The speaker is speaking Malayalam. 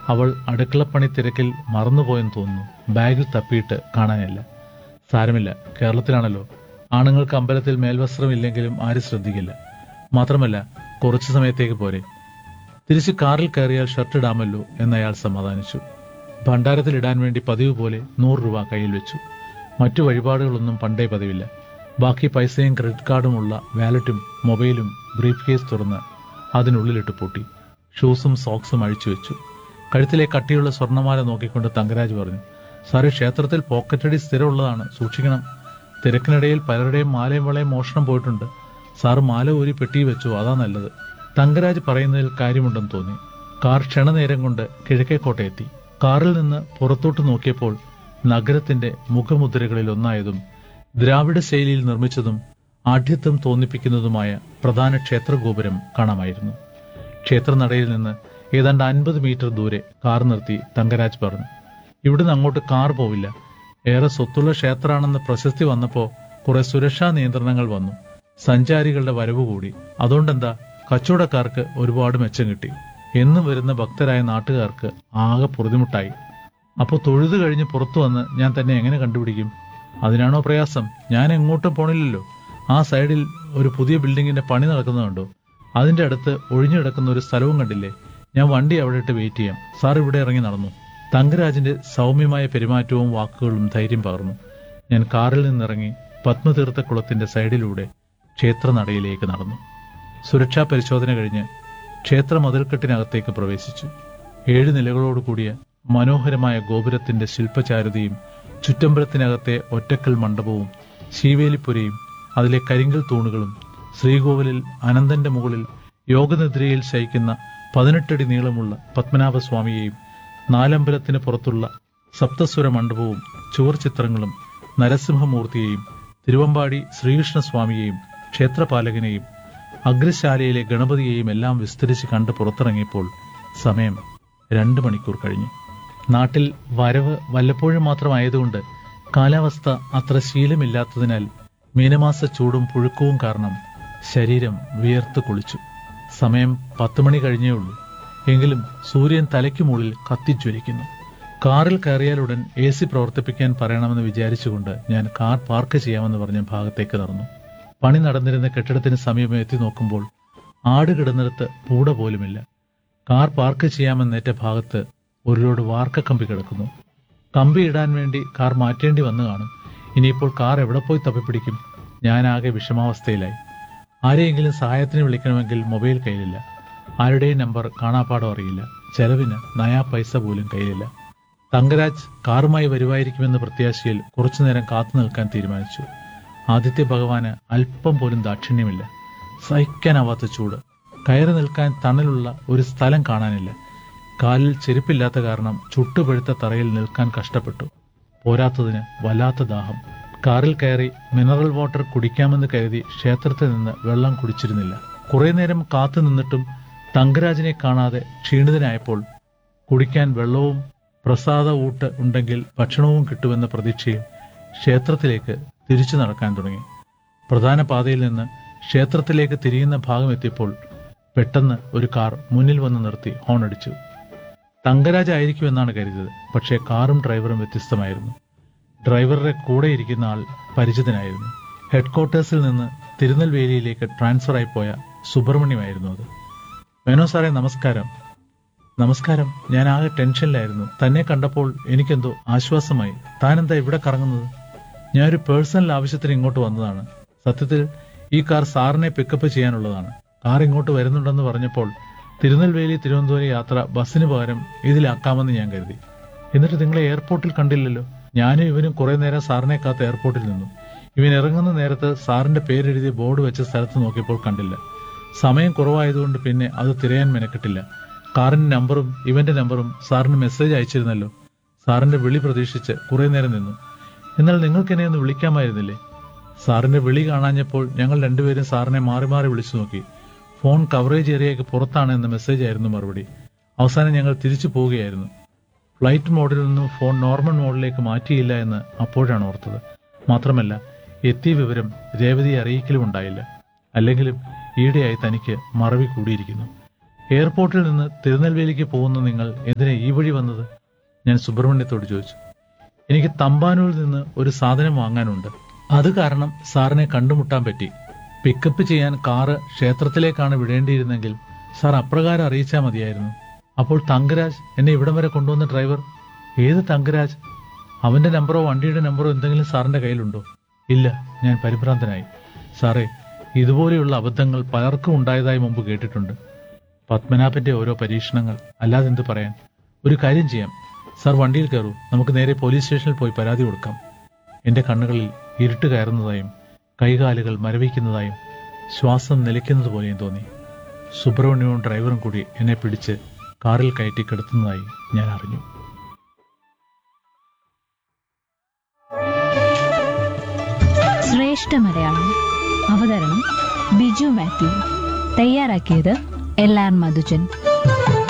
അവൾ അടുക്കളപ്പണി തിരക്കിൽ മറന്നുപോയെന്ന് തോന്നുന്നു ബാഗിൽ തപ്പിയിട്ട് കാണാനില്ല സാരമില്ല കേരളത്തിലാണല്ലോ ആണുങ്ങൾക്ക് അമ്പലത്തിൽ മേൽവസ്ത്രം ഇല്ലെങ്കിലും ആരും ശ്രദ്ധിക്കില്ല മാത്രമല്ല കുറച്ചു സമയത്തേക്ക് പോരെ തിരിച്ച് കാറിൽ കയറിയാൽ ഷർട്ട് ഇടാമല്ലോ എന്നയാൾ സമാധാനിച്ചു ഭണ്ഡാരത്തിൽ ഇടാൻ വേണ്ടി പതിവ് പോലെ നൂറ് രൂപ കയ്യിൽ വെച്ചു മറ്റു വഴിപാടുകളൊന്നും പണ്ടേ പതിവില്ല ബാക്കി പൈസയും ക്രെഡിറ്റ് കാർഡുമുള്ള വാലറ്റും മൊബൈലും ബ്രീഫ് കേസ് തുറന്ന് അതിനുള്ളിലിട്ട് പൂട്ടി ഷൂസും സോക്സും അഴിച്ചു വെച്ചു കഴുത്തിലെ കട്ടിയുള്ള സ്വർണ്ണമാല നോക്കിക്കൊണ്ട് തങ്കരാജ് പറഞ്ഞു സാറേ ക്ഷേത്രത്തിൽ പോക്കറ്റടി സ്ഥിരമുള്ളതാണ് സൂക്ഷിക്കണം തിരക്കിനിടയിൽ പലരുടെയും മാലയും വളയും മോഷണം പോയിട്ടുണ്ട് സാറ് മാല ഊരി പെട്ടി വെച്ചു അതാ നല്ലത് തങ്കരാജ് പറയുന്നതിൽ കാര്യമുണ്ടെന്ന് തോന്നി കാർ ക്ഷണനേരം കൊണ്ട് കിഴക്കേക്കോട്ടെ എത്തി കാറിൽ നിന്ന് പുറത്തോട്ട് നോക്കിയപ്പോൾ നഗരത്തിന്റെ മുഖമുദ്രകളിൽ ഒന്നായതും ദ്രാവിഡ ശൈലിയിൽ നിർമ്മിച്ചതും ആഢ്യത്വം തോന്നിപ്പിക്കുന്നതുമായ പ്രധാന ക്ഷേത്രഗോപുരം കാണാമായിരുന്നു ക്ഷേത്രനടയിൽ നിന്ന് ഏതാണ്ട് അൻപത് മീറ്റർ ദൂരെ കാർ നിർത്തി തങ്കരാജ് പറഞ്ഞു ഇവിടുന്ന് അങ്ങോട്ട് കാർ പോവില്ല ഏറെ സ്വത്തുള്ള ക്ഷേത്രമാണെന്ന് പ്രശസ്തി വന്നപ്പോ കുറെ സുരക്ഷാ നിയന്ത്രണങ്ങൾ വന്നു സഞ്ചാരികളുടെ വരവ് കൂടി അതുകൊണ്ടെന്താ കച്ചവടക്കാർക്ക് ഒരുപാട് മെച്ചം കിട്ടി എന്നും വരുന്ന ഭക്തരായ നാട്ടുകാർക്ക് ആകെ പൊറുതിമുട്ടായി അപ്പോൾ തൊഴുത് കഴിഞ്ഞ് പുറത്തു വന്ന് ഞാൻ തന്നെ എങ്ങനെ കണ്ടുപിടിക്കും അതിനാണോ പ്രയാസം ഞാൻ എങ്ങോട്ടും പോണില്ലല്ലോ ആ സൈഡിൽ ഒരു പുതിയ ബിൽഡിങ്ങിന്റെ പണി നടക്കുന്നുണ്ടോ അതിന്റെ അടുത്ത് ഒഴിഞ്ഞു കിടക്കുന്ന ഒരു സ്ഥലവും കണ്ടില്ലേ ഞാൻ വണ്ടി അവിടെ ഇട്ട് വെയിറ്റ് ചെയ്യാം സാർ ഇവിടെ ഇറങ്ങി നടന്നു തങ്കരാജിന്റെ സൗമ്യമായ പെരുമാറ്റവും വാക്കുകളും ധൈര്യം പകർന്നു ഞാൻ കാറിൽ നിന്നിറങ്ങി പത്മതീർത്ഥ കുളത്തിന്റെ സൈഡിലൂടെ ക്ഷേത്രനടയിലേക്ക് നടന്നു സുരക്ഷാ പരിശോധന കഴിഞ്ഞ് ക്ഷേത്ര മതിൽക്കെട്ടിനകത്തേക്ക് പ്രവേശിച്ചു ഏഴ് നിലകളോട് കൂടിയ മനോഹരമായ ഗോപുരത്തിന്റെ ശില്പചാരുതയും ചുറ്റമ്പലത്തിനകത്തെ ഒറ്റക്കൽ മണ്ഡപവും ശീവേലിപ്പുരയും അതിലെ കരിങ്കൽ തൂണുകളും ശ്രീകോവിലിൽ അനന്തന്റെ മുകളിൽ യോഗനിദ്രയിൽ ശയിക്കുന്ന പതിനെട്ടടി നീളമുള്ള പത്മനാഭസ്വാമിയെയും നാലമ്പലത്തിന് പുറത്തുള്ള സപ്തസ്വര മണ്ഡപവും ചുവർ ചിത്രങ്ങളും നരസിംഹമൂർത്തിയെയും തിരുവമ്പാടി ശ്രീകൃഷ്ണസ്വാമിയെയും ക്ഷേത്രപാലകനെയും അഗ്രശാലയിലെ ഗണപതിയെയും എല്ലാം വിസ്തരിച്ച് കണ്ട് പുറത്തിറങ്ങിയപ്പോൾ സമയം രണ്ടു മണിക്കൂർ കഴിഞ്ഞു നാട്ടിൽ വരവ് വല്ലപ്പോഴും മാത്രമായതുകൊണ്ട് കാലാവസ്ഥ അത്ര ശീലമില്ലാത്തതിനാൽ മീനമാസ ചൂടും പുഴുക്കവും കാരണം ശരീരം വിയർത്ത് കുളിച്ചു സമയം പത്ത് മണി കഴിഞ്ഞേ ഉള്ളൂ എങ്കിലും സൂര്യൻ തലയ്ക്ക് മുകളിൽ കത്തിജ്വലിക്കുന്നു കാറിൽ കയറിയാലുടൻ എ സി പ്രവർത്തിപ്പിക്കാൻ പറയണമെന്ന് വിചാരിച്ചുകൊണ്ട് ഞാൻ കാർ പാർക്ക് ചെയ്യാമെന്ന് പറഞ്ഞ ഭാഗത്തേക്ക് നടന്നു പണി നടന്നിരുന്ന കെട്ടിടത്തിന് സമീപം എത്തി നോക്കുമ്പോൾ ആട് കിടന്നിടത്ത് പൂട പോലുമില്ല കാർ പാർക്ക് ചെയ്യാമെന്നേറ്റ ഭാഗത്ത് ഒരു ലോഡ് വാർക്ക കമ്പി കിടക്കുന്നു കമ്പി ഇടാൻ വേണ്ടി കാർ മാറ്റേണ്ടി വന്നു കാണും ഇനിയിപ്പോൾ കാർ എവിടെ പോയി തപ്പിപ്പിടിക്കും ഞാനാകെ വിഷമാവസ്ഥയിലായി ആരെയെങ്കിലും സഹായത്തിന് വിളിക്കണമെങ്കിൽ മൊബൈൽ കയ്യിലില്ല ആരുടെയും നമ്പർ കാണാപ്പാടം അറിയില്ല ചെലവിന് നയാ പൈസ പോലും കയ്യിലില്ല തങ്കരാജ് കാറുമായി വരുമായിരിക്കുമെന്ന പ്രത്യാശയിൽ കുറച്ചുനേരം കാത്തു നിൽക്കാൻ തീരുമാനിച്ചു ആദിത്യ ഭഗവാന് അല്പം പോലും ദാക്ഷിണ്യമില്ല സഹിക്കാനാവാത്ത ചൂട് കയറി നിൽക്കാൻ തണലുള്ള ഒരു സ്ഥലം കാണാനില്ല കാലിൽ ചെരുപ്പില്ലാത്ത കാരണം ചുട്ടുപഴുത്ത തറയിൽ നിൽക്കാൻ കഷ്ടപ്പെട്ടു പോരാത്തതിന് വല്ലാത്ത ദാഹം കാറിൽ കയറി മിനറൽ വാട്ടർ കുടിക്കാമെന്ന് കരുതി ക്ഷേത്രത്തിൽ നിന്ന് വെള്ളം കുടിച്ചിരുന്നില്ല കുറെ നേരം കാത്തു നിന്നിട്ടും തങ്കരാജിനെ കാണാതെ ക്ഷീണിതനായപ്പോൾ കുടിക്കാൻ വെള്ളവും പ്രസാദ ഊട്ട് ഉണ്ടെങ്കിൽ ഭക്ഷണവും കിട്ടുമെന്ന പ്രതീക്ഷയിൽ ക്ഷേത്രത്തിലേക്ക് തിരിച്ചു നടക്കാൻ തുടങ്ങി പ്രധാന പാതയിൽ നിന്ന് ക്ഷേത്രത്തിലേക്ക് തിരിയുന്ന ഭാഗം എത്തിയപ്പോൾ പെട്ടെന്ന് ഒരു കാർ മുന്നിൽ വന്ന് നിർത്തി ഹോൺ അടിച്ചു തങ്കരാജ് ആയിരിക്കുമെന്നാണ് കരുതിയത് പക്ഷേ കാറും ഡ്രൈവറും വ്യത്യസ്തമായിരുന്നു ഡ്രൈവറുടെ കൂടെ ഇരിക്കുന്ന ആൾ പരിചിതനായിരുന്നു ഹെഡ്ക്വാർട്ടേഴ്സിൽ നിന്ന് തിരുനെൽവേലിയിലേക്ക് ട്രാൻസ്ഫർ ആയി പോയ സുബ്രഹ്മണ്യമായിരുന്നു അത് മേനോ സാറേ നമസ്കാരം നമസ്കാരം ഞാൻ ആകെ ടെൻഷനിലായിരുന്നു തന്നെ കണ്ടപ്പോൾ എനിക്കെന്തോ ആശ്വാസമായി താനെന്താ ഇവിടെ കറങ്ങുന്നത് ഞാനൊരു പേഴ്സണൽ ആവശ്യത്തിന് ഇങ്ങോട്ട് വന്നതാണ് സത്യത്തിൽ ഈ കാർ സാറിനെ പിക്കപ്പ് ചെയ്യാനുള്ളതാണ് കാർ ഇങ്ങോട്ട് വരുന്നുണ്ടെന്ന് പറഞ്ഞപ്പോൾ തിരുനെൽവേലി തിരുവനന്തപുരം യാത്ര ബസ്സിന് പകരം ഇതിലാക്കാമെന്ന് ഞാൻ കരുതി എന്നിട്ട് നിങ്ങളെ എയർപോർട്ടിൽ കണ്ടില്ലല്ലോ ഞാനും ഇവനും കുറെ നേരം സാറിനെ കാത്ത് എയർപോർട്ടിൽ നിന്നു ഇവൻ ഇറങ്ങുന്ന നേരത്ത് സാറിന്റെ പേരെഴുതിയ ബോർഡ് വെച്ച സ്ഥലത്ത് നോക്കിയപ്പോൾ കണ്ടില്ല സമയം കുറവായതുകൊണ്ട് പിന്നെ അത് തിരയാൻ മെനക്കെട്ടില്ല കാറിന്റെ നമ്പറും ഇവന്റെ നമ്പറും സാറിന് മെസ്സേജ് അയച്ചിരുന്നല്ലോ സാറിന്റെ വിളി പ്രതീക്ഷിച്ച് കുറെ നേരം നിന്നു എന്നാൽ നിങ്ങൾക്ക് എന്നെ ഒന്ന് വിളിക്കാമായിരുന്നില്ലേ സാറിന്റെ വിളി കാണാഞ്ഞപ്പോൾ ഞങ്ങൾ രണ്ടുപേരും സാറിനെ മാറി മാറി വിളിച്ചു നോക്കി ഫോൺ കവറേജ് ഏരിയയ്ക്ക് പുറത്താണ് എന്ന മെസ്സേജ് ആയിരുന്നു മറുപടി അവസാനം ഞങ്ങൾ തിരിച്ചു പോവുകയായിരുന്നു ഫ്ലൈറ്റ് മോഡിൽ നിന്നും ഫോൺ നോർമൽ മോഡിലേക്ക് മാറ്റിയില്ല എന്ന് അപ്പോഴാണ് ഓർത്തത് മാത്രമല്ല എത്തിയ വിവരം രേവതിയെ അറിയിക്കലും ഉണ്ടായില്ല അല്ലെങ്കിലും ഈയിടെയായി തനിക്ക് മറവി കൂടിയിരിക്കുന്നു എയർപോർട്ടിൽ നിന്ന് തിരുനെൽവേലിക്ക് പോകുന്ന നിങ്ങൾ എന്തിനാ ഈ വഴി വന്നത് ഞാൻ സുബ്രഹ്മണ്യത്തോട് ചോദിച്ചു എനിക്ക് തമ്പാനൂരിൽ നിന്ന് ഒരു സാധനം വാങ്ങാനുണ്ട് അത് കാരണം സാറിനെ കണ്ടുമുട്ടാൻ പറ്റി പിക്കപ്പ് ചെയ്യാൻ കാറ് ക്ഷേത്രത്തിലേക്കാണ് വിടേണ്ടിയിരുന്നെങ്കിൽ സാർ അപ്രകാരം അറിയിച്ചാൽ മതിയായിരുന്നു അപ്പോൾ തങ്കരാജ് എന്നെ ഇവിടം വരെ കൊണ്ടുവന്ന ഡ്രൈവർ ഏത് തങ്കരാജ് അവന്റെ നമ്പറോ വണ്ടിയുടെ നമ്പറോ എന്തെങ്കിലും സാറിന്റെ കയ്യിലുണ്ടോ ഇല്ല ഞാൻ പരിഭ്രാന്തനായി സാറേ ഇതുപോലെയുള്ള അബദ്ധങ്ങൾ പലർക്കും ഉണ്ടായതായി മുമ്പ് കേട്ടിട്ടുണ്ട് പത്മനാഭന്റെ ഓരോ പരീക്ഷണങ്ങൾ അല്ലാതെ എന്ത് പറയാൻ ഒരു കാര്യം ചെയ്യാം സാർ വണ്ടിയിൽ കയറൂ നമുക്ക് നേരെ പോലീസ് സ്റ്റേഷനിൽ പോയി പരാതി കൊടുക്കാം എന്റെ കണ്ണുകളിൽ ഇരുട്ട് കയറുന്നതായും കൈകാലുകൾ മരവിക്കുന്നതായും ശ്വാസം നിലയ്ക്കുന്നത് പോലെയും തോന്നി സുബ്രഹ്മണ്യവും ഡ്രൈവറും കൂടി എന്നെ പിടിച്ച് കാറിൽ കയറ്റി കിടത്തുന്നതായി ഞാൻ അറിഞ്ഞു ശ്രേഷ്ഠ മലയാളം അവതരണം ബിജു മാത്യു തയ്യാറാക്കിയത് എൽ ആർ മധുജൻ